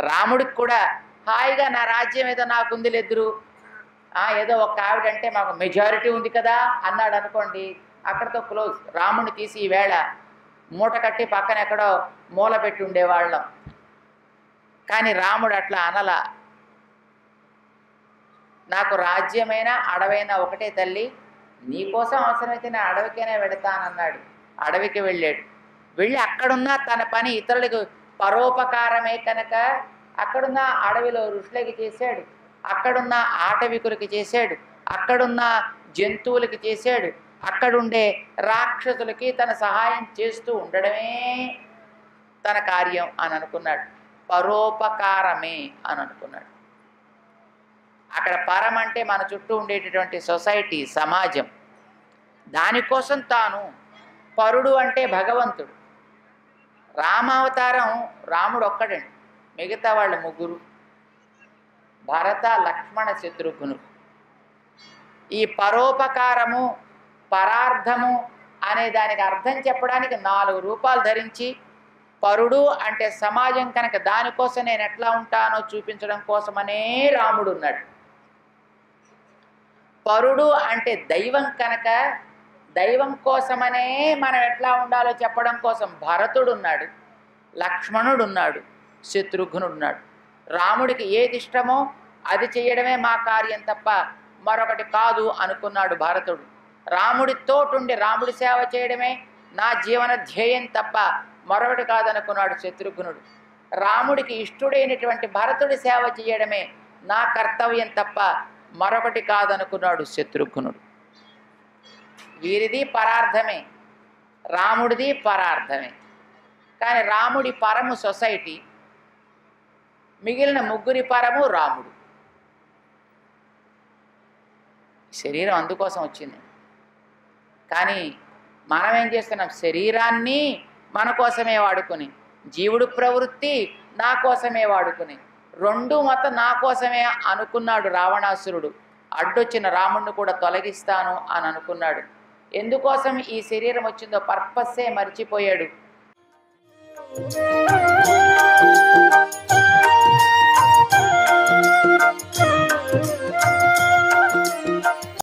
రాముడికి కూడా హాయిగా నా రాజ్యం ఏదో నాకుంది లెదురు ఆ, ఏదో ఒక ఆవిడ అంటే మాకు మెజారిటీ ఉంది కదా అన్నాడు అనుకోండి అక్కడితో క్లోజ్ రాముడిని తీసి ఈవేళ మూట కట్టి పక్కన ఎక్కడో మూల పెట్టి ఉండేవాళ్ళం కానీ రాముడు అట్లా అనలా నాకు రాజ్యమైన అడవైనా ఒకటే తల్లి నీకోసం అవసరమైతే నేను అడవికైనా వెడతానన్నాడు అడవికి వెళ్ళాడు వెళ్ళి అక్కడున్న తన పని ఇతరులకు పరోపకారమే కనుక అక్కడున్న అడవిలో ఋషులకి చేశాడు అక్కడున్న ఆటవికులకి చేశాడు అక్కడున్న జంతువులకి చేశాడు అక్కడుండే రాక్షసులకి తన సహాయం చేస్తూ ఉండడమే తన కార్యం అని అనుకున్నాడు పరోపకారమే అని అనుకున్నాడు అక్కడ పరం అంటే మన చుట్టూ ఉండేటటువంటి సొసైటీ సమాజం దానికోసం తాను పరుడు అంటే భగవంతుడు రామావతారం రాముడు ఒక్కడండి మిగతా వాళ్ళు ముగ్గురు భరత లక్ష్మణ శత్రుఘ్నులు ఈ పరోపకారము పరార్థము అనే దానికి అర్థం చెప్పడానికి నాలుగు రూపాలు ధరించి పరుడు అంటే సమాజం కనుక దానికోసం నేను ఎట్లా ఉంటానో చూపించడం కోసమనే రాముడు ఉన్నాడు పరుడు అంటే దైవం కనుక దైవం కోసమనే మనం ఎట్లా ఉండాలో చెప్పడం కోసం భరతుడు ఉన్నాడు లక్ష్మణుడు ఉన్నాడు శత్రుఘ్నుడు ఉన్నాడు రాముడికి ఏది ఇష్టమో అది చేయడమే మా కార్యం తప్ప మరొకటి కాదు అనుకున్నాడు భరతుడు రాముడి తోటుండి రాముడి సేవ చేయడమే నా జీవన ధ్యేయం తప్ప మరొకటి కాదనుకున్నాడు శత్రుఘ్నుడు రాముడికి ఇష్టుడైనటువంటి భరతుడి సేవ చేయడమే నా కర్తవ్యం తప్ప మరొకటి కాదనుకున్నాడు శత్రుఘ్నుడు వీరిది పరార్థమే రాముడిది పరార్థమే కానీ రాముడి పరము సొసైటీ మిగిలిన ముగ్గురి పరము రాముడు శరీరం అందుకోసం వచ్చింది కానీ మనం ఏం చేస్తున్నాం శరీరాన్ని మన కోసమే వాడుకుని జీవుడు ప్రవృత్తి నా కోసమే వాడుకుని రెండు మొత్తం నా కోసమే అనుకున్నాడు రావణాసురుడు అడ్డొచ్చిన రాముడిని కూడా తొలగిస్తాను అని అనుకున్నాడు ఎందుకోసం ఈ శరీరం వచ్చిందో పర్పస్సే మర్చిపోయాడు Thank you.